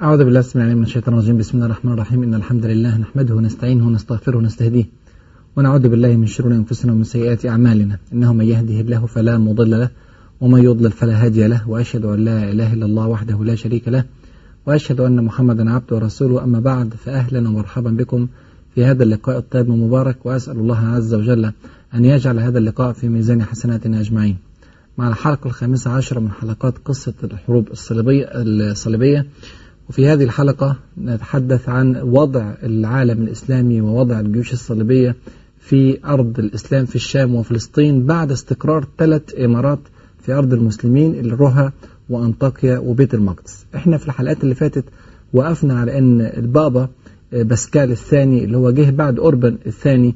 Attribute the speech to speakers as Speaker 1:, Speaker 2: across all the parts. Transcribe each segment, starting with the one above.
Speaker 1: أعوذ بالله السميع العليم من الشيطان الرجيم بسم الله الرحمن الرحيم إن الحمد لله نحمده ونستعينه ونستغفره ونستهديه ونعوذ بالله من شرور أنفسنا ومن سيئات أعمالنا إنه من يهده الله فلا مضل له ومن يضلل فلا هادي له وأشهد أن لا إله إلا الله وحده لا شريك له وأشهد أن محمدا عبده ورسوله أما بعد فأهلا ومرحبا بكم في هذا اللقاء الطيب المبارك وأسأل الله عز وجل أن يجعل هذا اللقاء في ميزان حسناتنا أجمعين مع الحلقة الخامسة عشرة من حلقات قصة الحروب الصليبية الصليبية وفي هذه الحلقة نتحدث عن وضع العالم الإسلامي ووضع الجيوش الصليبية في أرض الإسلام في الشام وفلسطين بعد استقرار ثلاث إمارات في أرض المسلمين الرها وأنطاكيا وبيت المقدس احنا في الحلقات اللي فاتت وقفنا على أن البابا باسكال الثاني اللي هو جه بعد أوربن الثاني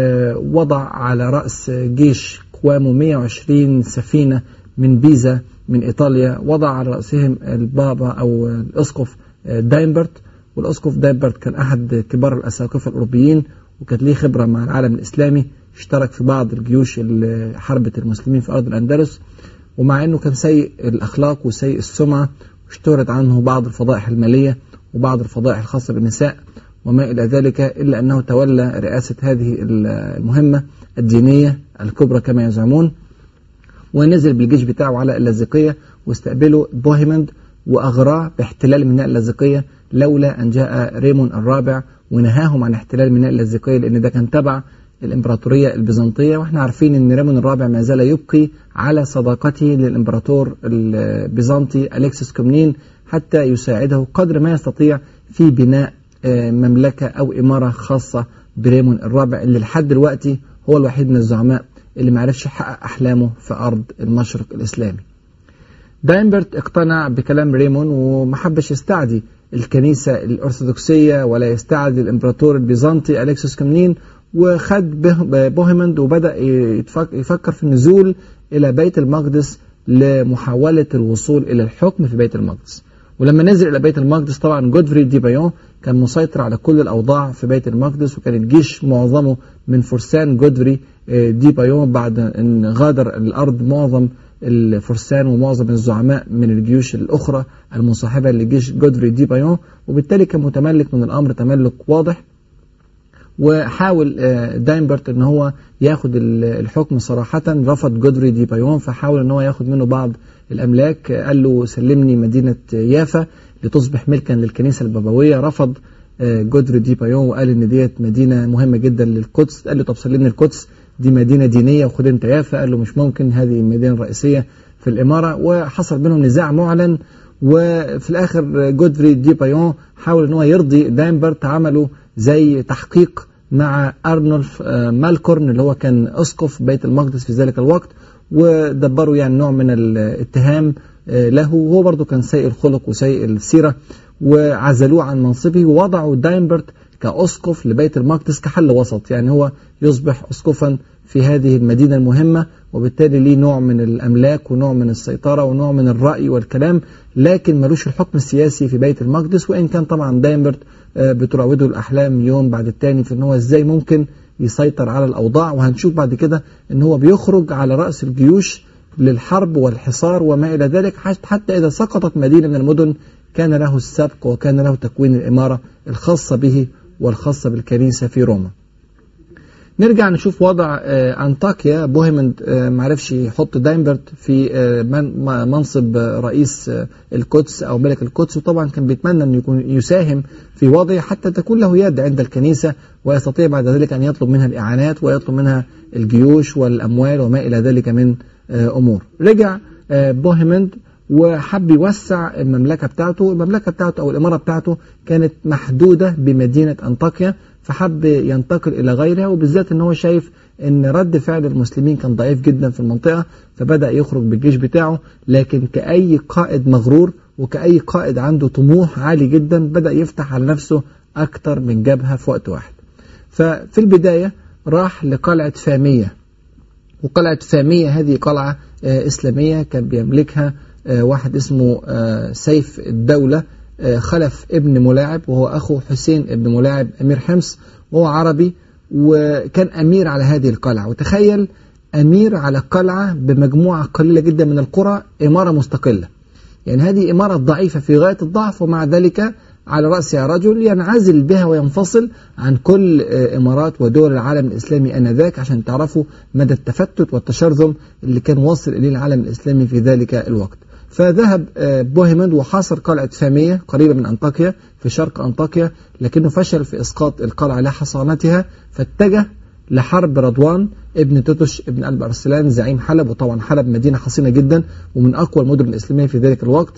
Speaker 1: وضع على رأس جيش قوامه 120 سفينة من بيزا من إيطاليا وضع على رأسهم البابا أو الأسقف دايمبرت والأسقف دايمبرت كان أحد كبار الأساقفة الأوروبيين وكانت ليه خبرة مع العالم الإسلامي اشترك في بعض الجيوش اللي حاربت المسلمين في أرض الأندلس ومع أنه كان سيء الأخلاق وسيء السمعة واشتهرت عنه بعض الفضائح المالية وبعض الفضائح الخاصة بالنساء وما إلى ذلك إلا أنه تولى رئاسة هذه المهمة الدينية الكبرى كما يزعمون ونزل بالجيش بتاعه على اللاذقية واستقبله بوهيمند وأغراه باحتلال ميناء اللاذقية لولا أن جاء ريمون الرابع ونهاهم عن احتلال ميناء اللاذقية لأن ده كان تبع الإمبراطورية البيزنطية واحنا عارفين أن ريمون الرابع ما زال يبقي على صداقته للإمبراطور البيزنطي أليكسس كومنين حتى يساعده قدر ما يستطيع في بناء مملكة أو إمارة خاصة بريمون الرابع اللي لحد دلوقتي هو الوحيد من الزعماء اللي ما عرفش يحقق أحلامه في أرض المشرق الإسلامي دايمبرت اقتنع بكلام ريمون وما حبش يستعدي الكنيسة الأرثوذكسية ولا يستعدي الإمبراطور البيزنطي أليكسوس كومنين وخد بوهيمند وبدأ يفكر في النزول إلى بيت المقدس لمحاولة الوصول إلى الحكم في بيت المقدس ولما نزل إلى بيت المقدس طبعا جودفري دي بايون كان مسيطر على كل الأوضاع في بيت المقدس وكان الجيش معظمه من فرسان جودفري دي بايون بعد أن غادر الأرض معظم الفرسان ومعظم الزعماء من الجيوش الأخرى المصاحبة لجيش جودفري دي بايون وبالتالي كان متملك من الأمر تملك واضح وحاول دايمبرت ان هو ياخد الحكم صراحة رفض جودفري دي بايون فحاول ان هو ياخد منه بعض الاملاك قال له سلمني مدينة يافا لتصبح ملكا للكنيسة البابوية رفض جودفري دي بايون وقال ان ديت مدينة مهمة جدا للقدس قال له طب سلمني القدس دي مدينة دينية وخد انت يافا قال له مش ممكن هذه المدينة الرئيسية في الإمارة وحصل بينهم نزاع معلن وفي الآخر جودفري دي بايون حاول ان هو يرضي دايمبرت عملوا زي تحقيق مع أرنولف مالكورن اللي هو كان أسقف بيت المقدس في ذلك الوقت ودبروا يعني نوع من الاتهام له وهو برضه كان سيء الخلق وسيء السيرة وعزلوه عن منصبه ووضعوا دايمبرت كأسقف لبيت المقدس كحل وسط يعني هو يصبح أسقفا في هذه المدينة المهمة وبالتالي ليه نوع من الأملاك ونوع من السيطرة ونوع من الرأي والكلام لكن ملوش الحكم السياسي في بيت المقدس وإن كان طبعا دايمبرت بتراوده الأحلام يوم بعد التاني في أن هو إزاي ممكن يسيطر على الأوضاع وهنشوف بعد كده أن هو بيخرج على رأس الجيوش للحرب والحصار وما إلى ذلك حتى إذا سقطت مدينة من المدن كان له السبق وكان له تكوين الإمارة الخاصة به والخاصة بالكنيسة في روما نرجع نشوف وضع أنطاكيا بوهيمند معرفش يحط دايمبرت في منصب رئيس القدس أو ملك القدس وطبعا كان بيتمنى أن يكون يساهم في وضعه حتى تكون له يد عند الكنيسة ويستطيع بعد ذلك أن يطلب منها الإعانات ويطلب منها الجيوش والأموال وما إلى ذلك من أمور رجع بوهيمند وحب يوسع المملكة بتاعته المملكة بتاعته أو الإمارة بتاعته كانت محدودة بمدينة أنطاكيا فحب ينتقل إلى غيرها وبالذات أن هو شايف أن رد فعل المسلمين كان ضعيف جدا في المنطقة فبدأ يخرج بالجيش بتاعه لكن كأي قائد مغرور وكأي قائد عنده طموح عالي جدا بدأ يفتح على نفسه أكتر من جبهة في وقت واحد ففي البداية راح لقلعة فامية وقلعة فامية هذه قلعة إسلامية كان بيملكها واحد اسمه سيف الدولة خلف ابن ملاعب وهو أخو حسين ابن ملاعب أمير حمص وهو عربي وكان أمير على هذه القلعة وتخيل أمير على قلعة بمجموعة قليلة جدا من القرى إمارة مستقلة يعني هذه إمارة ضعيفة في غاية الضعف ومع ذلك على رأسها رجل ينعزل بها وينفصل عن كل إمارات ودول العالم الإسلامي آنذاك عشان تعرفوا مدى التفتت والتشرذم اللي كان واصل إليه العالم الإسلامي في ذلك الوقت فذهب بوهيمند وحاصر قلعة فامية قريبة من أنطاكيا في شرق أنطاكيا لكنه فشل في إسقاط القلعة لحصانتها فاتجه لحرب رضوان ابن توتش ابن قلب أرسلان زعيم حلب وطبعا حلب مدينة حصينة جدا ومن أقوى المدن الإسلامية في ذلك الوقت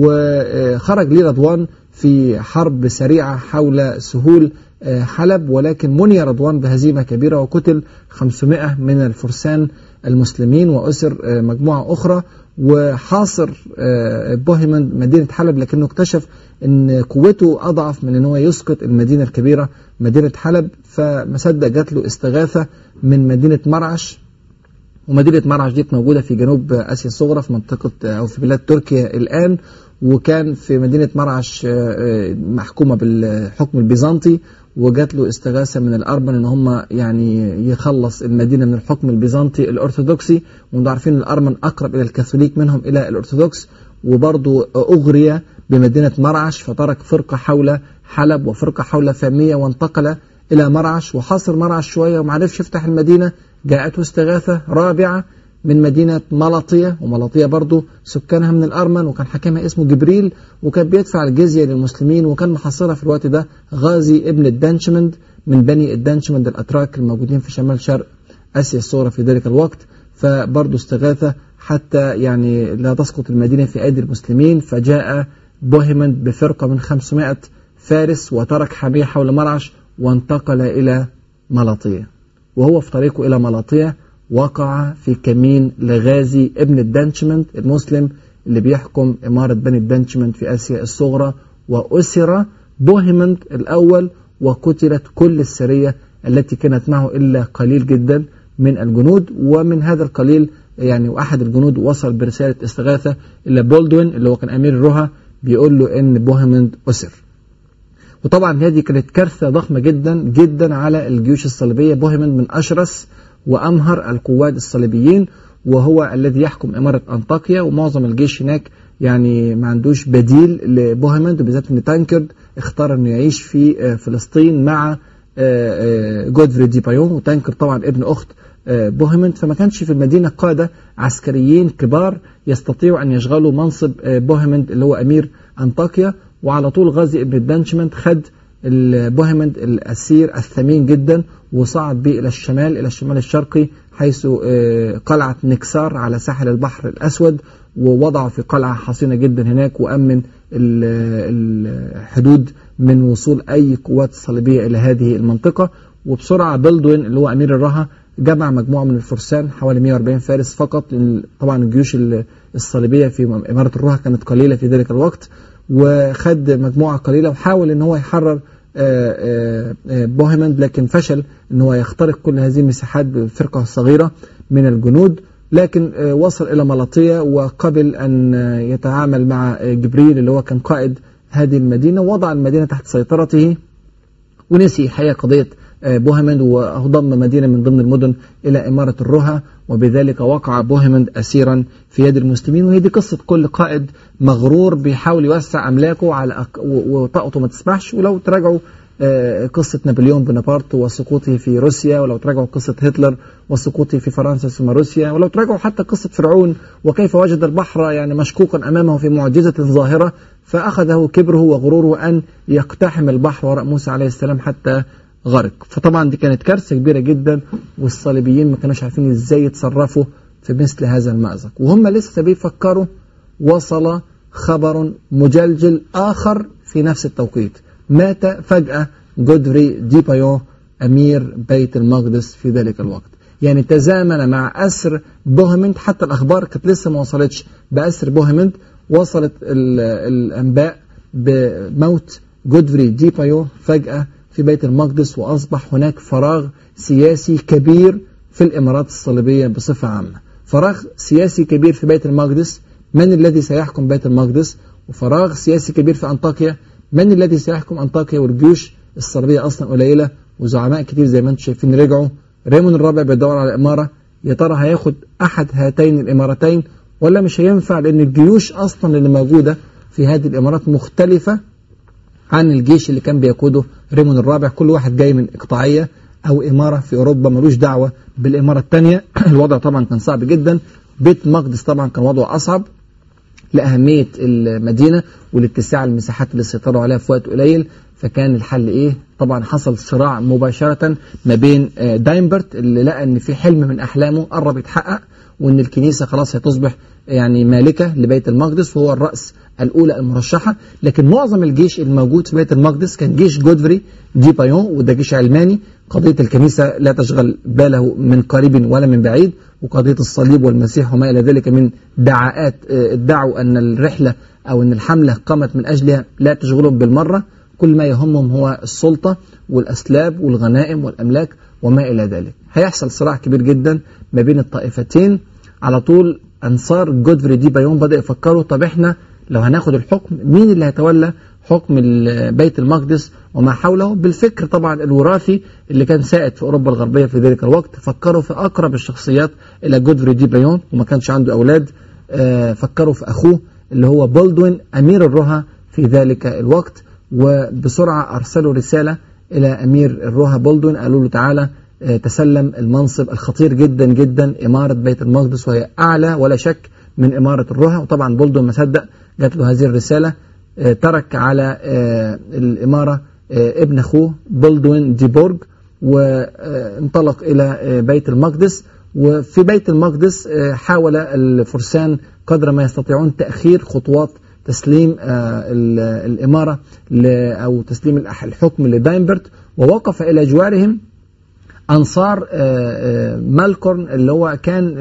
Speaker 1: وخرج لي رضوان في حرب سريعة حول سهول حلب ولكن مني رضوان بهزيمة كبيرة وقتل 500 من الفرسان المسلمين وأسر مجموعة أخرى وحاصر بوهيمند مدينة حلب لكنه اكتشف ان قوته اضعف من ان هو يسقط المدينة الكبيرة مدينة حلب فما صدق جات له استغاثة من مدينة مرعش ومدينة مرعش دي موجودة في جنوب آسيا الصغرى في منطقة أو في بلاد تركيا الآن وكان في مدينة مرعش محكومة بالحكم البيزنطي وجات له استغاثة من الأربن إن هم يعني يخلص المدينة من الحكم البيزنطي الأرثوذكسي وانتم عارفين الأرمن أقرب إلى الكاثوليك منهم إلى الأرثوذكس وبرضه أغري بمدينة مرعش فترك فرقة حول حلب وفرقة حول فامية وانتقل إلى مرعش وحاصر مرعش شوية ومعرفش يفتح المدينة جاءته استغاثة رابعة من مدينة ملطية وملطية برضو سكانها من الأرمن وكان حاكمها اسمه جبريل وكان بيدفع الجزية للمسلمين وكان محصرها في الوقت ده غازي ابن الدانشمند من بني الدانشمند الأتراك الموجودين في شمال شرق آسيا الصغرى في ذلك الوقت فبرضو استغاثة حتى يعني لا تسقط المدينة في أيدي المسلمين فجاء بوهيمند بفرقة من 500 فارس وترك حمية حول مرعش وانتقل إلى ملطية وهو في طريقه إلى ملطية وقع في كمين لغازي ابن الدانشمنت المسلم اللي بيحكم إمارة بني الدانشمنت في آسيا الصغرى وأسر بوهيمند الأول وقتلت كل السرية التي كانت معه إلا قليل جدا من الجنود ومن هذا القليل يعني وأحد الجنود وصل برسالة استغاثة إلى بولدوين اللي هو كان أمير الرها بيقول له إن بوهيمند أسر وطبعا هذه كانت كارثة ضخمة جدا جدا على الجيوش الصليبية بوهيمند من أشرس وأمهر القواد الصليبيين وهو الذي يحكم إمارة أنطاكيا ومعظم الجيش هناك يعني ما عندوش بديل لبوهيمند وبالذات ان تانكرد اختار انه يعيش في فلسطين مع جودفري دي بايون وتانكرد طبعا ابن اخت بوهيمند فما كانش في المدينة قادة عسكريين كبار يستطيعوا أن يشغلوا منصب بوهيمند اللي هو أمير أنطاكيا وعلى طول غازي ابن الدانشمنت خد بوهيمند الأسير الثمين جدا وصعد به إلى الشمال إلى الشمال الشرقي حيث قلعة نكسار على ساحل البحر الأسود ووضعه في قلعة حصينة جدا هناك وأمن الحدود من وصول أي قوات صليبية إلى هذه المنطقة وبسرعة بلدوين اللي هو أمير الرها جمع مجموعة من الفرسان حوالي 140 فارس فقط طبعا الجيوش الصليبية في إمارة الرها كانت قليلة في ذلك الوقت وخد مجموعة قليلة وحاول ان هو يحرر بوهيمند لكن فشل ان هو يخترق كل هذه المساحات بفرقة صغيرة من الجنود لكن وصل الى ملطية وقبل ان يتعامل مع جبريل اللي هو كان قائد هذه المدينة ووضع المدينة تحت سيطرته ونسي حقيقة قضية بوهيمند وضم مدينة من ضمن المدن إلى إمارة الرها وبذلك وقع بوهيمند أسيرا في يد المسلمين وهي دي قصة كل قائد مغرور بيحاول يوسع أملاكه على أك... وطاقته ما تسمحش ولو تراجعوا قصة نابليون بونابرت وسقوطه في روسيا ولو تراجعوا قصة هتلر وسقوطه في فرنسا ثم روسيا ولو تراجعوا حتى قصة فرعون وكيف وجد البحر يعني مشكوكا أمامه في معجزة ظاهرة فأخذه كبره وغروره أن يقتحم البحر وراء موسى عليه السلام حتى غرق فطبعا دي كانت كارثة كبيرة جدا والصليبيين ما كانوش عارفين ازاي يتصرفوا في مثل هذا المأزق وهم لسه بيفكروا وصل خبر مجلجل آخر في نفس التوقيت مات فجأة جودري دي بايون أمير بيت المقدس في ذلك الوقت يعني تزامن مع أسر بوهمند حتى الأخبار كانت لسه ما وصلتش بأسر بوهمند وصلت الأنباء بموت جودفري دي بايو فجأة في بيت المقدس وأصبح هناك فراغ سياسي كبير في الإمارات الصليبية بصفة عامة فراغ سياسي كبير في بيت المقدس من الذي سيحكم بيت المقدس وفراغ سياسي كبير في أنطاكيا من الذي سيحكم أنطاكيا والجيوش الصليبية أصلا قليلة وزعماء كتير زي ما انتم شايفين رجعوا ريمون الرابع بيدور على إمارة يا ترى هياخد أحد هاتين الإمارتين ولا مش هينفع لأن الجيوش أصلا اللي موجودة في هذه الإمارات مختلفة عن الجيش اللي كان بيقوده ريمون الرابع كل واحد جاي من إقطاعية أو إمارة في أوروبا ملوش دعوة بالإمارة الثانية الوضع طبعا كان صعب جدا بيت المقدس طبعا كان وضعه أصعب لأهمية المدينة والاتساع المساحات اللي سيطروا عليها في وقت قليل فكان الحل إيه؟ طبعا حصل صراع مباشرة ما بين دايمبرت اللي لقى إن في حلم من أحلامه قرب يتحقق وإن الكنيسة خلاص هتصبح يعني مالكة لبيت المقدس وهو الرأس الأولى المرشحة لكن معظم الجيش الموجود في بيت المقدس كان جيش جودفري دي بايون وده جيش علماني قضية الكنيسة لا تشغل باله من قريب ولا من بعيد وقضية الصليب والمسيح وما إلى ذلك من دعاءات ادعوا أن الرحلة أو أن الحملة قامت من أجلها لا تشغلهم بالمرة كل ما يهمهم هو السلطة والأسلاب والغنائم والأملاك وما إلى ذلك هيحصل صراع كبير جدا ما بين الطائفتين على طول أنصار جودفري دي بايون بدأ يفكروا طب إحنا لو هناخد الحكم مين اللي هيتولى حكم بيت المقدس وما حوله بالفكر طبعا الوراثي اللي كان سائد في أوروبا الغربية في ذلك الوقت فكروا في أقرب الشخصيات إلى جودفري دي بايون وما كانش عنده أولاد فكروا في أخوه اللي هو بولدوين أمير الرها في ذلك الوقت وبسرعة أرسلوا رسالة إلى أمير الرها بولدوين قالوا له تعالى تسلم المنصب الخطير جدا جدا إمارة بيت المقدس وهي أعلى ولا شك من إمارة الرها وطبعا بولدوين ما صدق جات له هذه الرسالة ترك على الإمارة ابن أخوه بولدوين ديبورج وانطلق إلى بيت المقدس وفي بيت المقدس حاول الفرسان قدر ما يستطيعون تأخير خطوات تسليم الإمارة أو تسليم الحكم لدايمبرت ووقف إلى جوارهم أنصار مالكورن اللي هو كان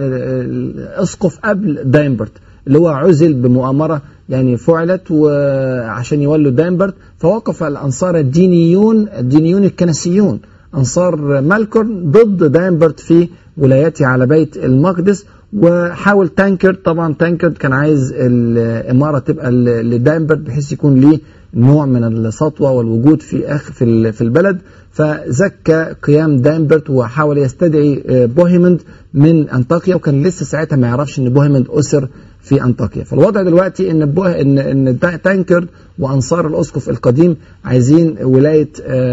Speaker 1: أسقف قبل دايمبرت اللي هو عزل بمؤامرة يعني فعلت وعشان يولوا دايمبرت فوقف الأنصار الدينيون الدينيون الكنسيون أنصار مالكورن ضد دايمبرت في ولايته على بيت المقدس وحاول تانكرد طبعا تانكرد كان عايز الإمارة تبقى لدايمبرت بحيث يكون ليه نوع من السطوة والوجود في أخ في في البلد فزكى قيام دايمبرت وحاول يستدعي بوهيمند من أنطاكيا وكان لسه ساعتها ما يعرفش إن بوهيمند أسر في أنطاكيا فالوضع دلوقتي إن بوه إن إن تانكرد وأنصار الأسقف القديم عايزين ولاية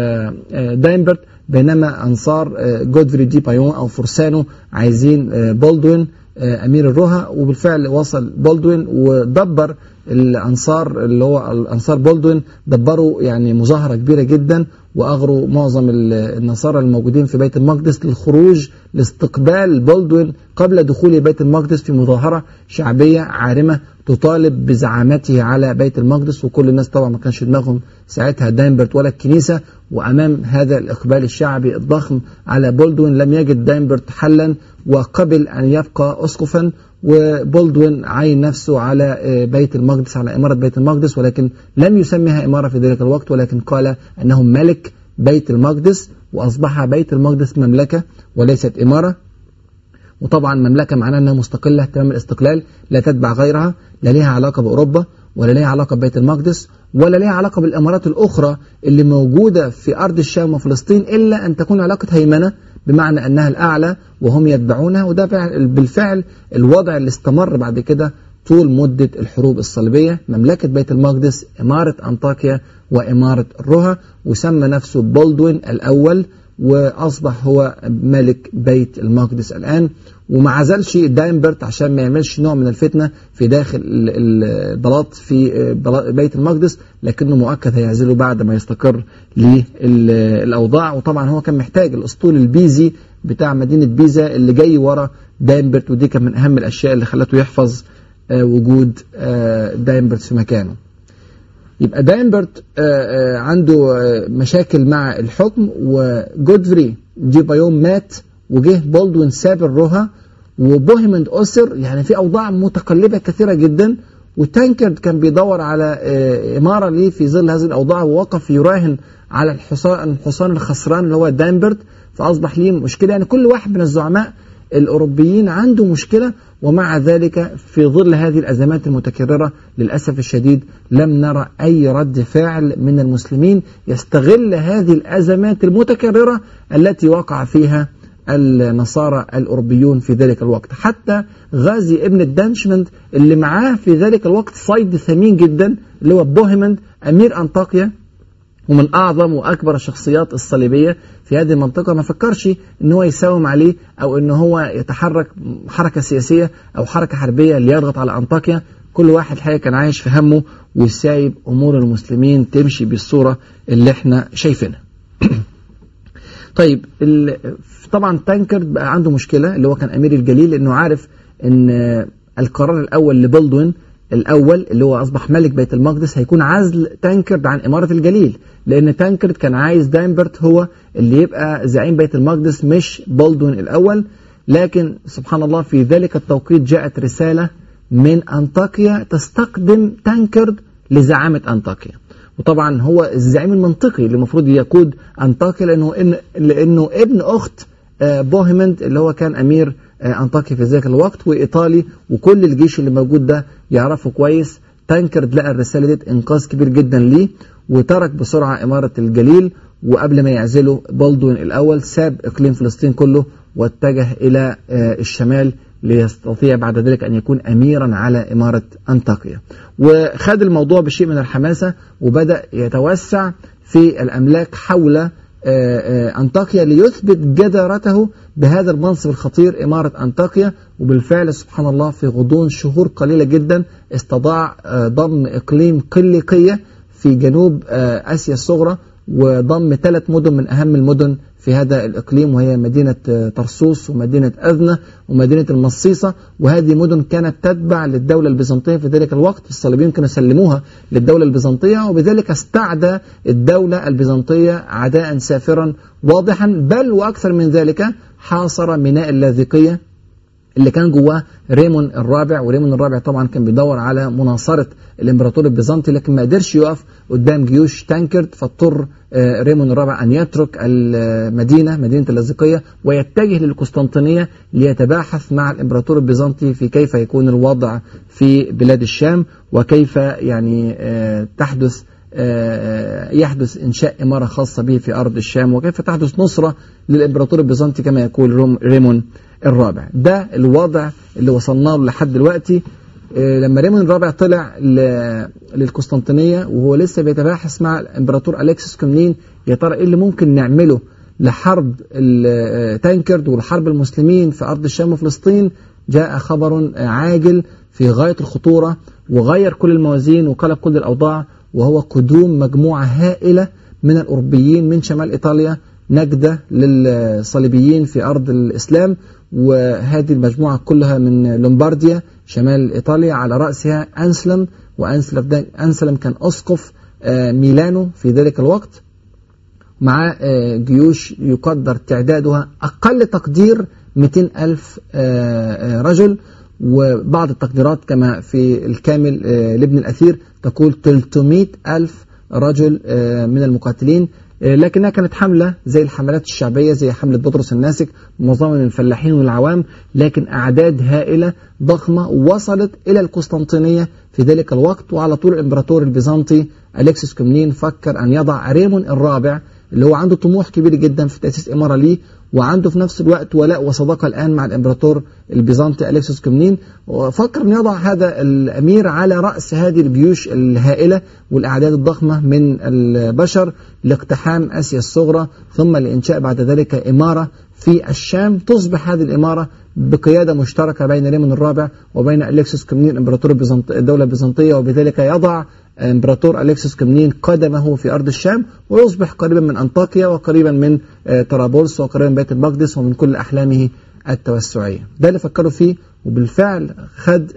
Speaker 1: دايمبرت بينما أنصار جودفري دي بايون أو فرسانه عايزين بولدوين أمير الرها وبالفعل وصل بولدوين ودبر الأنصار اللي هو الأنصار بولدوين دبروا يعني مظاهرة كبيرة جدا وأغروا معظم النصارى الموجودين في بيت المقدس للخروج لاستقبال بولدوين قبل دخول بيت المقدس في مظاهرة شعبية عارمة تطالب بزعامته على بيت المقدس وكل الناس طبعا ما كانش دماغهم ساعتها دايمبرت ولا الكنيسة وأمام هذا الإقبال الشعبي الضخم على بولدوين لم يجد دايمبرت حلا وقبل أن يبقى أسقفا وبولدوين عين نفسه على بيت المقدس على إمارة بيت المقدس ولكن لم يسميها إمارة في ذلك الوقت ولكن قال أنه ملك بيت المقدس وأصبح بيت المقدس مملكة وليست إمارة وطبعا مملكة معناها أنها مستقلة تمام الاستقلال لا تتبع غيرها لا لها علاقة بأوروبا ولا لها علاقة ببيت المقدس ولا لها علاقة بالإمارات الأخرى اللي موجودة في أرض الشام وفلسطين إلا أن تكون علاقة هيمنة بمعنى أنها الأعلى وهم يتبعونها وده بالفعل الوضع اللي استمر بعد كده طول مدة الحروب الصليبية مملكة بيت المقدس إمارة أنطاكيا وإمارة الرها وسمى نفسه بولدوين الأول وأصبح هو ملك بيت المقدس الآن وما عزلش دايمبرت عشان ما يعملش نوع من الفتنة في داخل البلاط في بيت المقدس لكنه مؤكد هيعزله بعد ما يستقر للأوضاع وطبعا هو كان محتاج الأسطول البيزي بتاع مدينة بيزا اللي جاي ورا دايمبرت ودي كان من أهم الأشياء اللي خلته يحفظ وجود دايمبرت في مكانه يبقى دايمبرت عنده مشاكل مع الحكم وجودفري دي بايوم مات وجه بولدوين ساب الرها وبوهيمند أسر يعني في أوضاع متقلبة كثيرة جدا وتانكرد كان بيدور على إمارة ليه في ظل هذه الأوضاع ووقف يراهن على الحصان الحصان الخسران اللي هو دايمبرت فأصبح ليه مشكلة يعني كل واحد من الزعماء الأوروبيين عنده مشكلة ومع ذلك في ظل هذه الأزمات المتكررة للأسف الشديد لم نرى أي رد فعل من المسلمين يستغل هذه الأزمات المتكررة التي وقع فيها النصارى الأوروبيون في ذلك الوقت حتى غازي ابن الدانشمنت اللي معاه في ذلك الوقت صيد ثمين جدا اللي هو بوهيمند أمير أنطاكيا ومن أعظم وأكبر الشخصيات الصليبية في هذه المنطقة ما فكرش إن هو يساوم عليه أو إن هو يتحرك حركة سياسية أو حركة حربية ليضغط على أنطاكيا كل واحد الحقيقة كان عايش في همه وسايب أمور المسلمين تمشي بالصورة اللي احنا شايفينها طيب طبعا تانكرد بقى عنده مشكلة اللي هو كان أمير الجليل إنه عارف إن القرار الأول لبلدوين الأول اللي هو أصبح ملك بيت المقدس هيكون عزل تانكرد عن إمارة الجليل لأن تانكرد كان عايز دايمبرت هو اللي يبقى زعيم بيت المقدس مش بلدوين الأول لكن سبحان الله في ذلك التوقيت جاءت رسالة من أنطاكيا تستقدم تانكرد لزعامة أنطاكيا وطبعا هو الزعيم المنطقي اللي المفروض يقود أنطاكيا لأنه إن لأنه ابن أخت بوهيمند اللي هو كان أمير أنطاكيا في ذلك الوقت وإيطالي وكل الجيش اللي موجود ده يعرفه كويس تانكرد لقى الرسالة دي إنقاذ كبير جدا ليه وترك بسرعة إمارة الجليل وقبل ما يعزله بلدوين الأول ساب إقليم فلسطين كله واتجه إلى الشمال ليستطيع بعد ذلك أن يكون أميرا على إمارة أنطاكيا وخد الموضوع بشيء من الحماسة وبدأ يتوسع في الأملاك حول أنطاكيا ليثبت جدارته بهذا المنصب الخطير إمارة أنطاكيا وبالفعل سبحان الله في غضون شهور قليلة جدا استطاع ضم إقليم قليقية في جنوب آسيا الصغرى وضم ثلاث مدن من أهم المدن في هذا الإقليم وهي مدينة طرسوس ومدينة أذنة ومدينة المصيصة وهذه مدن كانت تتبع للدولة البيزنطية في ذلك الوقت الصليبيين كانوا سلموها للدولة البيزنطية وبذلك استعدى الدولة البيزنطية عداء سافرا واضحا بل وأكثر من ذلك حاصر ميناء اللاذقية اللي كان جواه ريمون الرابع وريمون الرابع طبعا كان بيدور على مناصرة الامبراطور البيزنطي لكن ما قدرش يقف قدام جيوش تانكرد فاضطر ريمون الرابع أن يترك المدينة مدينة اللاذقية ويتجه للقسطنطينية ليتباحث مع الامبراطور البيزنطي في كيف يكون الوضع في بلاد الشام وكيف يعني تحدث يحدث إنشاء إمارة خاصة به في أرض الشام وكيف تحدث نصرة للإمبراطور البيزنطي كما يقول ريمون الرابع ده الوضع اللي وصلنا له لحد دلوقتي لما ريمون الرابع طلع للقسطنطينية وهو لسه بيتباحث مع الإمبراطور أليكسس كومنين يا ترى إيه اللي ممكن نعمله لحرب تانكرد ولحرب المسلمين في أرض الشام وفلسطين جاء خبر عاجل في غاية الخطورة وغير كل الموازين وقلب كل الأوضاع وهو قدوم مجموعة هائلة من الأوروبيين من شمال إيطاليا نجدة للصليبيين في أرض الإسلام وهذه المجموعة كلها من لومبارديا شمال إيطاليا على رأسها أنسلم وأنسلم ده أنسلم كان أسقف ميلانو في ذلك الوقت مع جيوش يقدر تعدادها أقل تقدير 200 ألف رجل وبعض التقديرات كما في الكامل لابن الأثير تقول 300 ألف رجل من المقاتلين لكنها كانت حملة زي الحملات الشعبية زي حملة بطرس الناسك معظمها من الفلاحين والعوام لكن أعداد هائلة ضخمة وصلت إلى القسطنطينية في ذلك الوقت وعلى طول الإمبراطور البيزنطي أليكسس كومنين فكر أن يضع ريمون الرابع اللي هو عنده طموح كبير جدا في تأسيس إمارة ليه وعنده في نفس الوقت ولاء وصداقة الآن مع الإمبراطور البيزنطي أليكسوس كومنين وفكر أن يضع هذا الأمير على رأس هذه الجيوش الهائلة والأعداد الضخمة من البشر لاقتحام آسيا الصغرى ثم لإنشاء بعد ذلك إمارة في الشام تصبح هذه الإمارة بقيادة مشتركة بين ريمون الرابع وبين أليكسوس كومنين إمبراطور الدولة البيزنطية وبذلك يضع امبراطور أليكسوس كومنين قدمه في أرض الشام ويصبح قريبا من أنطاكيا وقريبا من طرابلس وقريبا من بيت المقدس ومن كل أحلامه التوسعية ده اللي فكروا فيه وبالفعل خد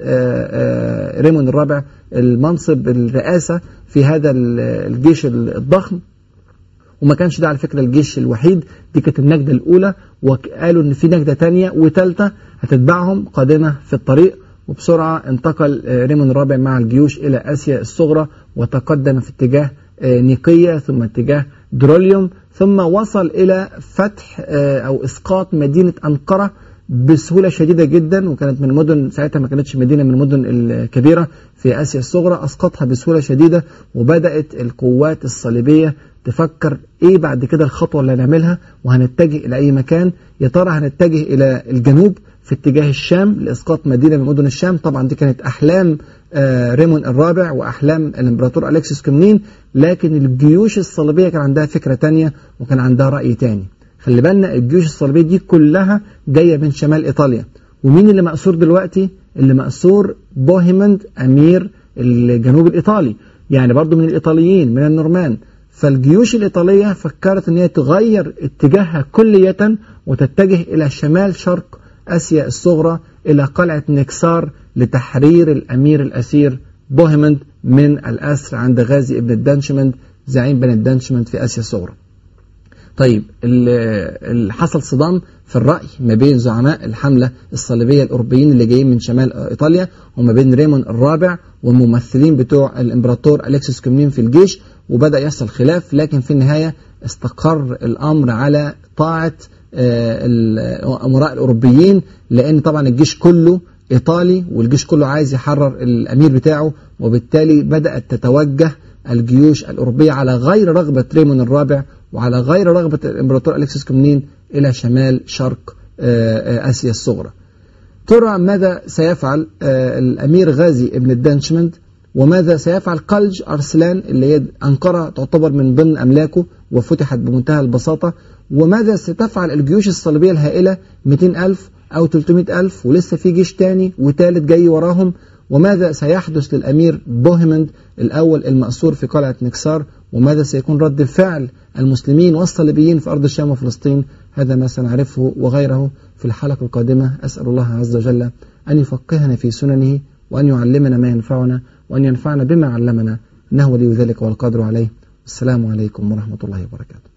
Speaker 1: ريمون الرابع المنصب الرئاسة في هذا الجيش الضخم وما كانش ده على فكرة الجيش الوحيد دي كانت النجدة الأولى وقالوا إن في نجدة تانية وثالثة هتتبعهم قادمة في الطريق وبسرعة انتقل ريمون الرابع مع الجيوش إلى آسيا الصغرى وتقدم في اتجاه نيقية ثم اتجاه دروليوم ثم وصل إلى فتح أو إسقاط مدينة أنقرة بسهولة شديدة جدا وكانت من المدن ساعتها ما كانتش مدينة من المدن الكبيرة في آسيا الصغرى أسقطها بسهولة شديدة وبدأت القوات الصليبية تفكر ايه بعد كده الخطوة اللي هنعملها وهنتجه الى اي مكان يا ترى هنتجه الى الجنوب في اتجاه الشام لاسقاط مدينة من مدن الشام طبعا دي كانت احلام آه ريمون الرابع واحلام الامبراطور الكسيس كومنين لكن الجيوش الصليبية كان عندها فكرة تانية وكان عندها رأي تاني خلي بالنا الجيوش الصليبية دي كلها جاية من شمال ايطاليا ومين اللي مأسور دلوقتي اللي مأسور بوهيمند امير الجنوب الايطالي يعني برضو من الايطاليين من النورمان فالجيوش الإيطالية فكرت أن هي تغير اتجاهها كلية وتتجه إلى شمال شرق آسيا الصغرى إلى قلعة نكسار لتحرير الأمير الأسير بوهيمند من الأسر عند غازي ابن الدانشمند زعيم بني الدانشمند في آسيا الصغرى طيب اللي حصل صدام في الرأي ما بين زعماء الحملة الصليبية الأوروبيين اللي جايين من شمال إيطاليا وما بين ريمون الرابع والممثلين بتوع الإمبراطور أليكسيس كومنين في الجيش وبدأ يحصل خلاف لكن في النهاية استقر الأمر على طاعة الأمراء الأوروبيين لأن طبعا الجيش كله إيطالي والجيش كله عايز يحرر الأمير بتاعه وبالتالي بدأت تتوجه الجيوش الأوروبية على غير رغبة ريمون الرابع وعلى غير رغبة الإمبراطور أليكسيس كومنين إلى شمال شرق آسيا الصغرى ترى ماذا سيفعل الأمير غازي ابن الدانشمند وماذا سيفعل قلج أرسلان اللي هي أنقرة تعتبر من ضمن أملاكه وفتحت بمنتهى البساطة وماذا ستفعل الجيوش الصليبية الهائلة 200 ألف أو 300 ألف ولسه في جيش تاني وتالت جاي وراهم وماذا سيحدث للأمير بوهيمند الأول المأسور في قلعة نكسار وماذا سيكون رد فعل المسلمين والصليبيين في أرض الشام وفلسطين هذا ما سنعرفه وغيره في الحلقة القادمة أسأل الله عز وجل أن يفقهنا في سننه وأن يعلمنا ما ينفعنا وأن ينفعنا بما علمنا إنه ولي ذلك والقادر عليه السلام عليكم ورحمة الله وبركاته